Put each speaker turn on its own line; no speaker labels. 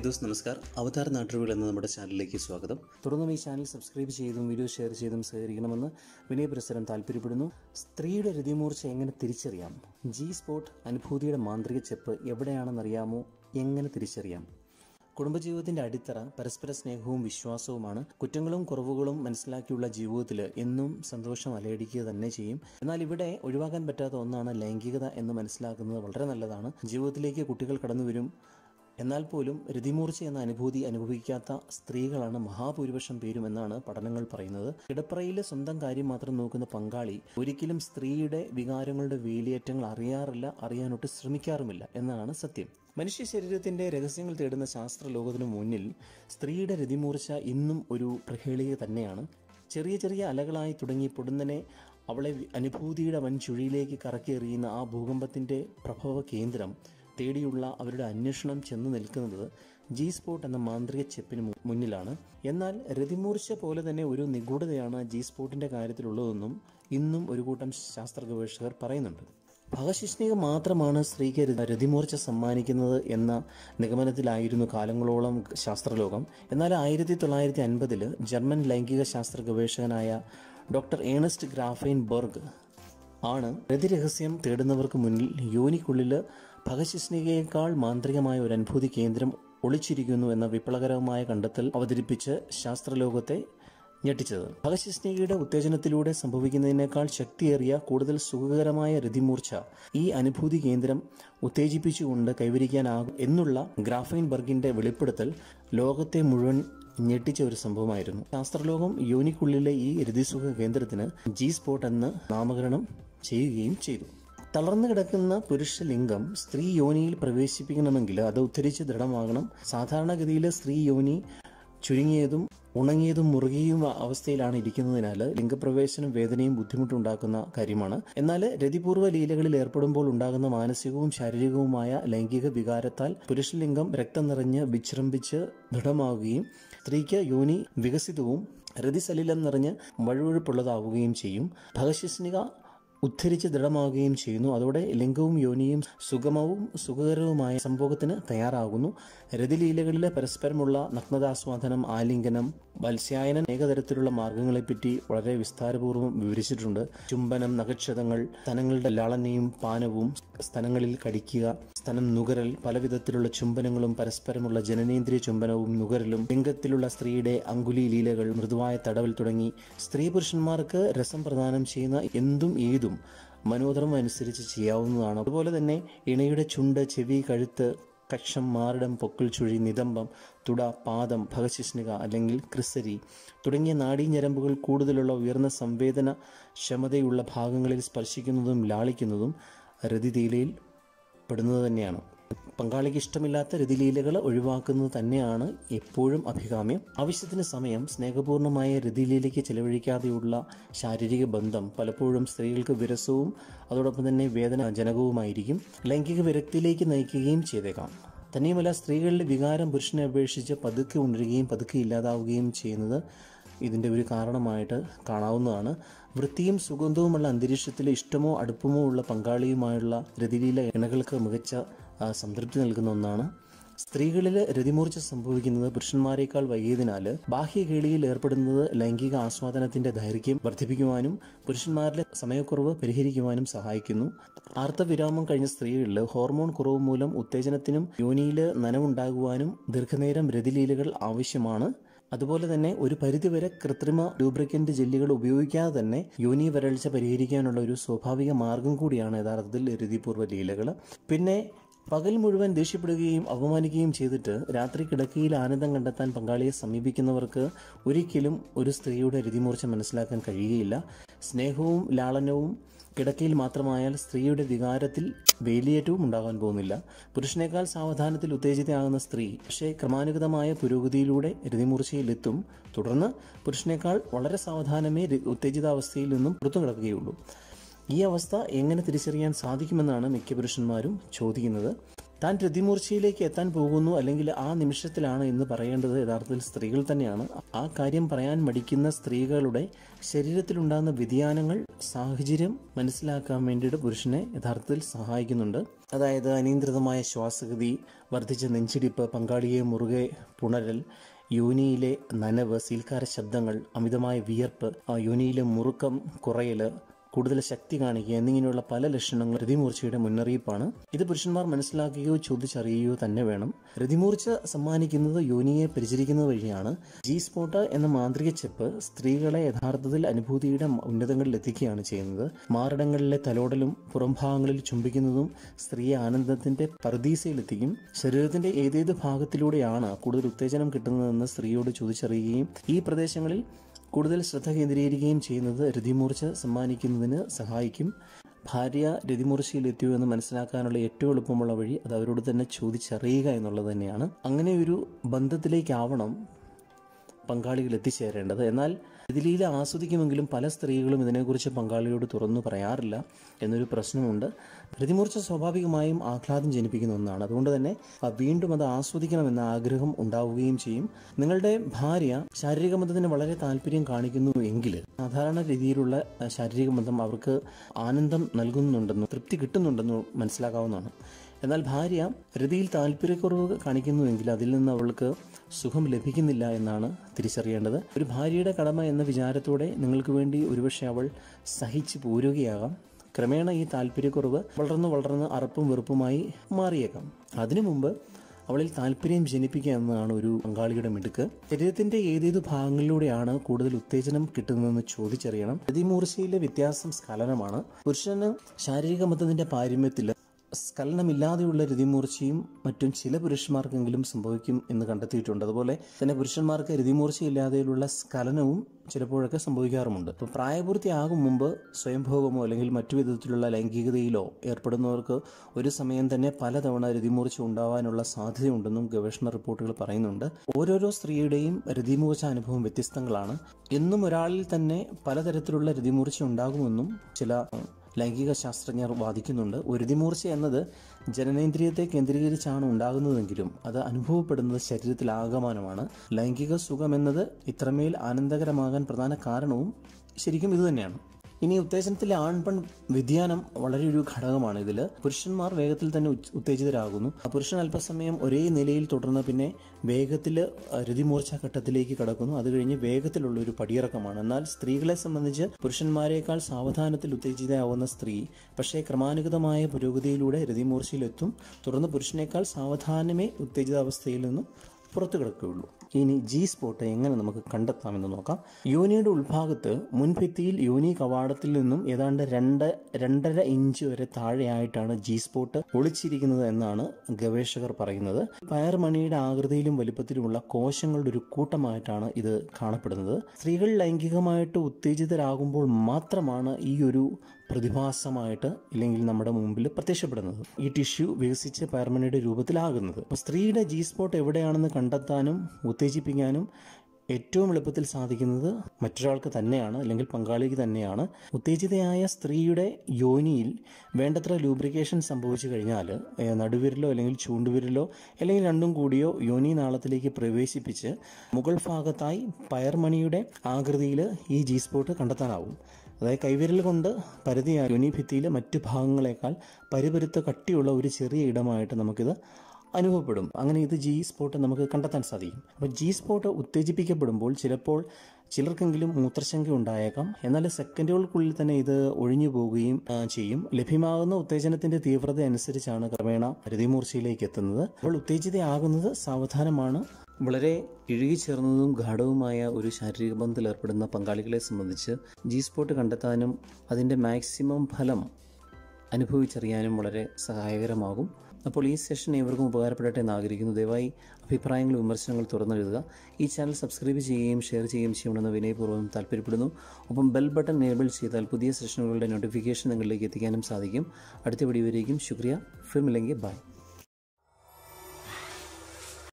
those നമസ്കാർ അവതാർ നാട്ടുകൾ എന്ന നമ്മുടെ ചാനലിലേക്ക് സ്വാഗതം തുടർന്നും ഈ ചാനൽ സബ്സ്ക്രൈബ് ചെയ്തും വീഡിയോ ഷെയർ ചെയ്തും സഹകരിക്കണമെന്ന് വിനയപുരസരം താല്പര്യപ്പെടുന്നു സ്ത്രീയുടെ രതിമൂർച്ച എങ്ങനെ തിരിച്ചറിയാം ജി സ്പോട്ട് അനുഭൂതിയുടെ മാന്ത്രിക ചെപ്പ് എവിടെയാണെന്നറിയാമോ എങ്ങനെ തിരിച്ചറിയാം കുടുംബജീവിതത്തിന്റെ അടിത്തറ പരസ്പര സ്നേഹവും വിശ്വാസവുമാണ് കുറ്റങ്ങളും കുറവുകളും മനസ്സിലാക്കിയുള്ള ജീവിതത്തിൽ എന്നും സന്തോഷം അലയടിക്കുക തന്നെ ചെയ്യും എന്നാൽ ഇവിടെ ഒഴിവാക്കാൻ പറ്റാത്ത ഒന്നാണ് ലൈംഗികത എന്ന് മനസ്സിലാക്കുന്നത് വളരെ നല്ലതാണ് ജീവിതത്തിലേക്ക് കുട്ടികൾ കടന്നു വരും എന്നാൽ പോലും രതിമൂർച്ച എന്ന അനുഭൂതി അനുഭവിക്കാത്ത സ്ത്രീകളാണ് മഹാഭൂരിപക്ഷം പേരും എന്നാണ് പഠനങ്ങൾ പറയുന്നത് കിടപ്പറയിലെ സ്വന്തം കാര്യം മാത്രം നോക്കുന്ന പങ്കാളി ഒരിക്കലും സ്ത്രീയുടെ വികാരങ്ങളുടെ വേലിയേറ്റങ്ങൾ അറിയാറില്ല അറിയാനൊട്ട് ശ്രമിക്കാറുമില്ല എന്നാണ് സത്യം മനുഷ്യ ശരീരത്തിന്റെ രഹസ്യങ്ങൾ തേടുന്ന ശാസ്ത്ര ലോകത്തിനു മുന്നിൽ സ്ത്രീയുടെ രതിമൂർച്ച ഇന്നും ഒരു പ്രഹേളിക തന്നെയാണ് ചെറിയ ചെറിയ അലകളായി തുടങ്ങി പൊടുന്നനെ അവളെ വി- അനുഭൂതിയുടെ വൻ ചുഴിയിലേക്ക് കറക്കിയെറിയുന്ന ആ ഭൂകമ്പത്തിന്റെ പ്രഭവ കേന്ദ്രം തേടിയുള്ള അവരുടെ അന്വേഷണം ചെന്ന് നിൽക്കുന്നത് ജി സ്പോട്ട് എന്ന മാന്ത്രിക ചെപ്പിന് മു- മുന്നിലാണ് എന്നാൽ രതിമൂർച്ച പോലെ തന്നെ ഒരു നിഗൂഢതയാണ് ജി സ്പോട്ടിന്റെ കാര്യത്തിലുള്ളതെന്നും ഇന്നും ഒരു കൂട്ടം ശാസ്ത്ര ഗവേഷകർ പറയുന്നുണ്ട് ഭഗശിഷ്ണിക മാത്രമാണ് സ്ത്രീക്ക് ര- രതിമൂർച്ച സമ്മാനിക്കുന്നത് എന്ന നിഗമനത്തിലായിരുന്നു കാലങ്ങളോളം ശാസ്ത്രലോകം എന്നാൽ ആയിരത്തി തൊള്ളായിരത്തി അൻപതില് ജർമ്മൻ ലൈംഗിക ശാസ്ത്ര ഗവേഷകനായ ഡോക്ടർ ഏണസ്റ്റ് ഗ്രാഫൈൻ ബർഗ് ആണ് രതിരഹസ്യം തേടുന്നവർക്ക് മുന്നിൽ യോനിക്കുള്ളിൽ ഭഗശിഷ്ണികയേക്കാൾ മാന്ത്രികമായ ഒരു അനുഭൂതി കേന്ദ്രം ഒളിച്ചിരിക്കുന്നു എന്ന വിപ്ലവകരമായ കണ്ടെത്തൽ അവതരിപ്പിച്ച് ശാസ്ത്രലോകത്തെ ഞെട്ടിച്ചത് ഭഗശിഷ്ണികയുടെ ഉത്തേജനത്തിലൂടെ സംഭവിക്കുന്നതിനേക്കാൾ ശക്തിയേറിയ കൂടുതൽ സുഖകരമായ രതിമൂർച്ച ഈ അനുഭൂതി കേന്ദ്രം ഉത്തേജിപ്പിച്ചുകൊണ്ട് കൈവരിക്കാനാകും എന്നുള്ള ഗ്രാഫൈൻ ബർഗിന്റെ വെളിപ്പെടുത്തൽ ലോകത്തെ മുഴുവൻ ഞെട്ടിച്ച ഒരു സംഭവമായിരുന്നു ശാസ്ത്രലോകം യോനിക്കുള്ളിലെ ഈ രതിസുഖ കേന്ദ്രത്തിന് ജി സ്പോട്ട് എന്ന് നാമകരണം ചെയ്യുകയും ചെയ്തു തളർന്നു കിടക്കുന്ന പുരുഷ ലിംഗം സ്ത്രീ യോനിയിൽ പ്രവേശിപ്പിക്കണമെങ്കിൽ അത് ഉദ്ധരിച്ച് ദൃഢമാകണം സാധാരണഗതിയിൽ സ്ത്രീ യോനി ചുരുങ്ങിയതും ഉണങ്ങിയതും മുറുകിയും അവസ്ഥയിലാണ് ഇരിക്കുന്നതിനാൽ ലിംഗപ്രവേശനം വേദനയും ബുദ്ധിമുട്ടുണ്ടാക്കുന്ന കാര്യമാണ് എന്നാൽ രതിപൂർവ്വ ലീലകളിൽ ഏർപ്പെടുമ്പോൾ ഉണ്ടാകുന്ന മാനസികവും ശാരീരികവുമായ ലൈംഗിക വികാരത്താൽ പുരുഷലിംഗം രക്തം നിറഞ്ഞ് വിജൃംഭിച്ച് ദൃഢമാവുകയും സ്ത്രീക്ക് യോനി വികസിതവും രതിസലിലം നിറഞ്ഞ് വഴുവഴുപ്പുള്ളതാവുകയും ചെയ്യും ഭഗശിസ്നിക ഉദ്ധരിച്ച് ദൃഢമാവുകയും ചെയ്യുന്നു അതോടെ ലിംഗവും യോനിയും സുഗമവും സുഖകരവുമായ സംഭോഗത്തിന് തയ്യാറാകുന്നു രതിലീലകളിലെ പരസ്പരമുള്ള നഗ്നതാസ്വാദനം ആലിംഗനം വത്സ്യായനം ഏകതരത്തിലുള്ള മാർഗങ്ങളെപ്പറ്റി വളരെ വിസ്താരപൂർവ്വം വിവരിച്ചിട്ടുണ്ട് ചുംബനം നഖക്ഷതങ്ങൾ സ്തനങ്ങളുടെ ലാളനയും പാനവും സ്തനങ്ങളിൽ കടിക്കുക സ്തനം നുകരൽ പലവിധത്തിലുള്ള ചുംബനങ്ങളും പരസ്പരമുള്ള ജനനേന്ദ്രിയ ചുംബനവും നുകരലും ലിംഗത്തിലുള്ള സ്ത്രീയുടെ അങ്കുലി ലീലകൾ മൃദുവായ തടവൽ തുടങ്ങി സ്ത്രീ പുരുഷന്മാർക്ക് രസം പ്രദാനം ചെയ്യുന്ന എന്തും ഏതും മനോധർമ്മം അനുസരിച്ച് ചെയ്യാവുന്നതാണ് അതുപോലെ തന്നെ ഇണയുടെ ചുണ്ട് ചെവി കഴുത്ത് കക്ഷം മാറിടം പൊക്കിൾ ചുഴി നിതംബം തുട പാദം ഭഗശിഷ്ണിക അല്ലെങ്കിൽ ക്രിസരി തുടങ്ങിയ നാഡീഞരമ്പുകൾ കൂടുതലുള്ള ഉയർന്ന സംവേദന ക്ഷമതയുള്ള ഭാഗങ്ങളിൽ സ്പർശിക്കുന്നതും ലാളിക്കുന്നതും രതിതീലയിൽ പെടുന്നത് തന്നെയാണ് പങ്കാളിക്ക് ഇഷ്ടമില്ലാത്ത രതിലീലകൾ ഒഴിവാക്കുന്നത് തന്നെയാണ് എപ്പോഴും അഭികാമ്യം ആവശ്യത്തിന് സമയം സ്നേഹപൂർണ്ണമായ രതിലീലയ്ക്ക് ചെലവഴിക്കാതെയുള്ള ശാരീരിക ബന്ധം പലപ്പോഴും സ്ത്രീകൾക്ക് വിരസവും അതോടൊപ്പം തന്നെ വേദനാജനകവുമായിരിക്കും ലൈംഗിക വിരക്തിയിലേക്ക് നയിക്കുകയും ചെയ്തേക്കാം തന്നെയുമല്ല സ്ത്രീകളിലെ വികാരം പുരുഷനെ അപേക്ഷിച്ച് പതുക്കെ ഉണരുകയും പതുക്കെ ഇല്ലാതാവുകയും ചെയ്യുന്നത് ഇതിൻ്റെ ഒരു കാരണമായിട്ട് കാണാവുന്നതാണ് വൃത്തിയും സുഗന്ധവുമുള്ള അന്തരീക്ഷത്തിൽ ഇഷ്ടമോ അടുപ്പമോ ഉള്ള പങ്കാളിയുമായുള്ള രതിലീല ഇണകൾക്ക് മികച്ച ആ, സംതൃപ്തി നൽകുന്ന ഒന്നാണ് സ്ത്രീകളിൽ രതിമൂർച്ച സംഭവിക്കുന്നത് പുരുഷന്മാരെക്കാൾ വൈകിയതിനാൽ ബാഹ്യകേളിയിൽ ഏർപ്പെടുന്നത് ലൈംഗിക ആസ്വാദനത്തിന്റെ ദൈർഘ്യം വർദ്ധിപ്പിക്കുവാനും പുരുഷന്മാരിലെ സമയക്കുറവ് പരിഹരിക്കുവാനും സഹായിക്കുന്നു ആർത്തവിരാമം കഴിഞ്ഞ സ്ത്രീകളിൽ ഹോർമോൺ കുറവ് മൂലം ഉത്തേജനത്തിനും യോനിയിൽ നനവുണ്ടാകുവാനും ദീർഘനേരം രതിലീലകൾ ആവശ്യമാണ് അതുപോലെ തന്നെ ഒരു പരിധിവരെ കൃത്രിമ ലൂബ്രിക്കന്റ് ജെല്ലുകൾ ഉപയോഗിക്കാതെ തന്നെ യോനി വരൾച്ച പരിഹരിക്കാനുള്ള ഒരു സ്വാഭാവിക മാർഗം കൂടിയാണ് യഥാർത്ഥത്തിൽ രതിപൂർവ്വ ലീലകൾ പിന്നെ പകൽ മുഴുവൻ ദേഷ്യപ്പെടുകയും അവമാനിക്കുകയും ചെയ്തിട്ട് രാത്രി കിടക്കയിൽ ആനന്ദം കണ്ടെത്താൻ പങ്കാളിയെ സമീപിക്കുന്നവർക്ക് ഒരിക്കലും ഒരു സ്ത്രീയുടെ രതിമൂർച്ച മനസ്സിലാക്കാൻ കഴിയുകയില്ല സ്നേഹവും ലാളനവും കിടക്കയിൽ മാത്രമായാൽ സ്ത്രീയുടെ വികാരത്തിൽ വേലിയേറ്റവും ഉണ്ടാകാൻ പോകുന്നില്ല പുരുഷനേക്കാൾ സാവധാനത്തിൽ ഉത്തേജിതയാകുന്ന സ്ത്രീ പക്ഷേ ക്രമാനുഗതമായ പുരോഗതിയിലൂടെ രതിമൂർച്ചയിലെത്തും തുടർന്ന് പുരുഷനേക്കാൾ വളരെ സാവധാനമേ ര- ഉത്തേജിതാവസ്ഥയിൽ നിന്നും പുറത്തു കിടക്കുകയുള്ളൂ ഈ അവസ്ഥ എങ്ങനെ തിരിച്ചറിയാൻ സാധിക്കുമെന്നാണ് മിക്ക പുരുഷന്മാരും ചോദിക്കുന്നത് താൻ രതിമൂർച്ചയിലേക്ക് എത്താൻ പോകുന്നു അല്ലെങ്കിൽ ആ നിമിഷത്തിലാണ് എന്ന് പറയേണ്ടത് യഥാർത്ഥത്തിൽ സ്ത്രീകൾ തന്നെയാണ് ആ കാര്യം പറയാൻ മടിക്കുന്ന സ്ത്രീകളുടെ ശരീരത്തിലുണ്ടാകുന്ന വ്യതിയാനങ്ങൾ സാഹചര്യം മനസ്സിലാക്കാൻ വേണ്ടിയിട്ട് പുരുഷനെ യഥാർത്ഥത്തിൽ സഹായിക്കുന്നുണ്ട് അതായത് അനിയന്ത്രിതമായ ശ്വാസഗതി വർദ്ധിച്ച നെഞ്ചിടിപ്പ് പങ്കാളിയെ മുറുകെ പുണരൽ യോനിയിലെ നനവ് സീൽക്കാര ശബ്ദങ്ങൾ അമിതമായ വിയർപ്പ് ആ യോനിയിലെ മുറുക്കം കുറയല് കൂടുതൽ ശക്തി കാണിക്കുക എന്നിങ്ങനെയുള്ള പല ലക്ഷണങ്ങൾ രതിമൂർച്ചയുടെ മുന്നറിയിപ്പാണ് ഇത് പുരുഷന്മാർ മനസ്സിലാക്കുകയോ ചോദിച്ചറിയുകയോ തന്നെ വേണം രതിമൂർച്ച സമ്മാനിക്കുന്നത് യോനിയെ പരിചരിക്കുന്നത് വഴിയാണ് ജി സ്പോട്ട് എന്ന മാന്ത്രിക ചെപ്പ് സ്ത്രീകളെ യഥാർത്ഥത്തിൽ അനുഭൂതിയുടെ ഉന്നതങ്ങളിൽ എത്തിക്കുകയാണ് ചെയ്യുന്നത് മാറിടങ്ങളിലെ തലോടലും പുറംഭാഗങ്ങളിൽ ചുംബിക്കുന്നതും സ്ത്രീയെ ആനന്ദത്തിന്റെ പർദീസയിലെത്തിക്കും ശരീരത്തിന്റെ ഏതേത് ഭാഗത്തിലൂടെയാണ് കൂടുതൽ ഉത്തേജനം കിട്ടുന്നതെന്ന് സ്ത്രീയോട് ചോദിച്ചറിയുകയും ഈ പ്രദേശങ്ങളിൽ കൂടുതൽ ശ്രദ്ധ കേന്ദ്രീകരിക്കുകയും ചെയ്യുന്നത് രതിമൂർച്ച സമ്മാനിക്കുന്നതിന് സഹായിക്കും ഭാര്യ രതിമൂർച്ചയിലെത്തിയോ എന്ന് മനസ്സിലാക്കാനുള്ള ഏറ്റവും എളുപ്പമുള്ള വഴി അത് അവരോട് തന്നെ ചോദിച്ചറിയുക എന്നുള്ളത് തന്നെയാണ് അങ്ങനെ ഒരു ബന്ധത്തിലേക്കാവണം പങ്കാളികൾ എത്തിച്ചേരേണ്ടത് എന്നാൽ ഇതിലീല ആസ്വദിക്കുമെങ്കിലും പല സ്ത്രീകളും ഇതിനെക്കുറിച്ച് പങ്കാളിയോട് തുറന്നു പറയാറില്ല എന്നൊരു പ്രശ്നമുണ്ട് പ്രതിമൂർച്ച സ്വാഭാവികമായും ആഹ്ലാദം ജനിപ്പിക്കുന്ന ഒന്നാണ് അതുകൊണ്ട് തന്നെ ആ, വീണ്ടും അത് ആസ്വദിക്കണമെന്ന ആഗ്രഹം ഉണ്ടാവുകയും ചെയ്യും നിങ്ങളുടെ ഭാര്യ ശാരീരിക ബന്ധത്തിന് വളരെ താല്പര്യം കാണിക്കുന്നു എങ്കിൽ സാധാരണ രീതിയിലുള്ള ആ, ശാരീരിക ബന്ധം അവർക്ക് ആനന്ദം നൽകുന്നുണ്ടെന്നും തൃപ്തി കിട്ടുന്നുണ്ടെന്നും മനസ്സിലാക്കാവുന്നതാണ് എന്നാൽ ഭാര്യ രതിയിൽ താല്പര്യക്കുറവ് കാണിക്കുന്നുവെങ്കിൽ അതിൽ നിന്ന് അവൾക്ക് സുഖം ലഭിക്കുന്നില്ല എന്നാണ് തിരിച്ചറിയേണ്ടത് ഒരു ഭാര്യയുടെ കടമ എന്ന വിചാരത്തോടെ നിങ്ങൾക്ക് വേണ്ടി ഒരുപക്ഷെ അവൾ സഹിച്ചു പോരുകയാകാം ക്രമേണ ഈ താല്പര്യക്കുറവ് വളർന്ന് വളർന്ന് അറപ്പും വെറുപ്പുമായി മാറിയേക്കാം അതിനു മുമ്പ് അവളിൽ താല്പര്യം ജനിപ്പിക്കുക എന്നതാണ് ഒരു പങ്കാളിയുടെ മിടുക്ക് ശരീരത്തിന്റെ ഏതേത് ഭാഗങ്ങളിലൂടെയാണ് കൂടുതൽ ഉത്തേജനം കിട്ടുന്നതെന്ന് ചോദിച്ചറിയണം രതിമൂർച്ചയിലെ വ്യത്യാസം സ്ഖലനമാണ് പുരുഷന് ശാരീരിക ബന്ധത്തിന്റെ പാരമ്യത്തിൽ സ്ഖലനമില്ലാതെയുള്ള രതിമൂർച്ചയും മറ്റും ചില പുരുഷന്മാർക്കെങ്കിലും സംഭവിക്കും എന്ന് കണ്ടെത്തിയിട്ടുണ്ട് അതുപോലെ തന്നെ പുരുഷന്മാർക്ക് രതിമൂർച്ചയില്ലാതെയുള്ള സ്ഖലനവും ചിലപ്പോഴൊക്കെ സംഭവിക്കാറുമുണ്ട് അപ്പോൾ പ്രായപൂർത്തിയാകും മുമ്പ് സ്വയംഭോഗമോ അല്ലെങ്കിൽ മറ്റു വിധത്തിലുള്ള ലൈംഗികതയിലോ ഏർപ്പെടുന്നവർക്ക് ഒരു സമയം തന്നെ പലതവണ രതിമൂർച്ച ഉണ്ടാവാനുള്ള സാധ്യതയുണ്ടെന്നും ഗവേഷണ റിപ്പോർട്ടുകൾ പറയുന്നുണ്ട് ഓരോരോ സ്ത്രീയുടെയും രതിമൂർച്ച അനുഭവം വ്യത്യസ്തങ്ങളാണ് എന്നും ഒരാളിൽ തന്നെ പലതരത്തിലുള്ള രതിമൂർച്ച ഉണ്ടാകുമെന്നും ചില ലൈംഗിക ശാസ്ത്രജ്ഞർ വാദിക്കുന്നുണ്ട് ഒരുതിമൂർച്ച എന്നത് ജനനേന്ദ്രിയത്തെ കേന്ദ്രീകരിച്ചാണ് ഉണ്ടാകുന്നതെങ്കിലും അത് അനുഭവപ്പെടുന്നത് ശരീരത്തിൽ ആകമാനമാണ് ലൈംഗിക സുഖം എന്നത് ഇത്രമേൽ ആനന്ദകരമാകാൻ പ്രധാന കാരണവും ശരിക്കും ഇതുതന്നെയാണ് ഇനി ഉത്തേജനത്തിലെ ആൺപെൺ വ്യതിയാനം വളരെ ഒരു ഘടകമാണ് ഇതിൽ പുരുഷന്മാർ വേഗത്തിൽ തന്നെ ഉച്ച് ഉത്തേജിതരാകുന്നു ആ പുരുഷൻ അല്പസമയം ഒരേ നിലയിൽ തുടർന്ന് പിന്നെ വേഗത്തിൽ രതിമൂർച്ച ഘട്ടത്തിലേക്ക് കടക്കുന്നു അത് കഴിഞ്ഞ് വേഗത്തിലുള്ള ഒരു പടിയിറക്കമാണ് എന്നാൽ സ്ത്രീകളെ സംബന്ധിച്ച് പുരുഷന്മാരെക്കാൾ സാവധാനത്തിൽ ഉത്തേജിതയാവുന്ന സ്ത്രീ പക്ഷേ ക്രമാനുഗതമായ പുരോഗതിയിലൂടെ രതിമൂർച്ചയിലെത്തും തുടർന്ന് പുരുഷനേക്കാൾ സാവധാനമേ ഉത്തേജിതാവസ്ഥയിൽ നിന്നും പുറത്തു കിടക്കുകയുള്ളൂ ഇനി ജി സ്പോട്ട് എങ്ങനെ നമുക്ക് കണ്ടെത്താമെന്ന് നോക്കാം യോനിയുടെ ഉൾഭാഗത്ത് മുൻഭിത്തിയിൽ യോനി കവാടത്തിൽ നിന്നും ഏതാണ്ട് രണ്ട് രണ്ടര ഇഞ്ച് വരെ താഴെയായിട്ടാണ് ജി സ്പോട്ട് ഒളിച്ചിരിക്കുന്നത് എന്നാണ് ഗവേഷകർ പറയുന്നത് പയർമണിയുടെ ആകൃതിയിലും വലിപ്പത്തിലുമുള്ള കോശങ്ങളുടെ ഒരു കൂട്ടമായിട്ടാണ് ഇത് കാണപ്പെടുന്നത് സ്ത്രീകൾ ലൈംഗികമായിട്ട് ഉത്തേജിതരാകുമ്പോൾ മാത്രമാണ് ഈ ഒരു പ്രതിഭാസമായിട്ട് ഇല്ലെങ്കിൽ നമ്മുടെ മുമ്പിൽ പ്രത്യക്ഷപ്പെടുന്നത് ഈ ടിഷ്യൂ വികസിച്ച് പയർമണിയുടെ രൂപത്തിലാകുന്നത് അപ്പോൾ സ്ത്രീയുടെ ജി സ്പോട്ട് എവിടെയാണെന്ന് കണ്ടെത്താനും ഉത്തേജിപ്പിക്കാനും ഏറ്റവും എളുപ്പത്തിൽ സാധിക്കുന്നത് മറ്റൊരാൾക്ക് തന്നെയാണ് അല്ലെങ്കിൽ പങ്കാളിക്ക് തന്നെയാണ് ഉത്തേജിതയായ സ്ത്രീയുടെ യോനിയിൽ വേണ്ടത്ര ലൂബ്രിക്കേഷൻ സംഭവിച്ചു കഴിഞ്ഞാൽ ഏഹ്, നടുവിരലോ അല്ലെങ്കിൽ ചൂണ്ടുവിരലോ അല്ലെങ്കിൽ രണ്ടും കൂടിയോ യോനി നാളത്തിലേക്ക് പ്രവേശിപ്പിച്ച് മുകൾ ഭാഗത്തായി പയർമണിയുടെ ആകൃതിയിൽ ഈ ജി സ്പോട്ട് കണ്ടെത്താനാവും അതായത് കൈവിരൽ കൊണ്ട് പരതിയ യോനി ഭിത്തിയിലെ മറ്റു ഭാഗങ്ങളെക്കാൾ പരിപരുത്ത കട്ടിയുള്ള ഒരു ചെറിയ ഇടമായിട്ട് നമുക്കിത് അനുഭവപ്പെടും അങ്ങനെ ഇത് ജി സ്പോട്ട് നമുക്ക് കണ്ടെത്താൻ സാധിക്കും അപ്പോൾ ജി സ്പോട്ട് ഉത്തേജിപ്പിക്കപ്പെടുമ്പോൾ ചിലപ്പോൾ ചിലർക്കെങ്കിലും മൂത്രശങ്ക ഉണ്ടായേക്കാം എന്നാൽ സെക്കൻഡുകൾക്കുള്ളിൽ തന്നെ ഇത് ഒഴിഞ്ഞു പോവുകയും ആ, ചെയ്യും ലഭ്യമാകുന്ന ഉത്തേജനത്തിന്റെ തീവ്രത അനുസരിച്ചാണ് ക്രമേണ രതിമൂർച്ചയിലേക്ക് എത്തുന്നത് അപ്പോൾ ഉത്തേജിതയാകുന്നത് സാവധാനമാണ് വളരെ ഇഴുകിച്ചേർന്നതും ഗാഠവുമായ ഒരു ശാരീരിക ബന്ധത്തിൽ ഏർപ്പെടുന്ന പങ്കാളികളെ സംബന്ധിച്ച് ജി സ്പോട്ട് കണ്ടെത്താനും അതിൻ്റെ മാക്സിമം ഫലം അനുഭവിച്ചറിയാനും വളരെ സഹായകരമാകും അപ്പോൾ ഈ സെഷൻ ഏവർക്കും ഉപകാരപ്പെടട്ടെ എന്ന് ആഗ്രഹിക്കുന്നു ദയവായി അഭിപ്രായങ്ങളും വിമർശനങ്ങൾ തുറന്നെഴുതുക ഈ ചാനൽ സബ്സ്ക്രൈബ് ചെയ്യുകയും ഷെയർ ചെയ്യുകയും ചെയ്യണമെന്ന് വിനയപൂർവ്വം താല്പര്യപ്പെടുന്നു ഒപ്പം ബെൽ ബട്ടൺ എനേബിൾ ചെയ്താൽ പുതിയ സെഷനുകളുടെ നോട്ടിഫിക്കേഷൻ നിങ്ങളിലേക്ക് എത്തിക്കാനും സാധിക്കും അടുത്ത വീഡിയോ വരേക്കും ശുക്രിയ ഫിലിമില്ലെങ്കിൽ ബൈ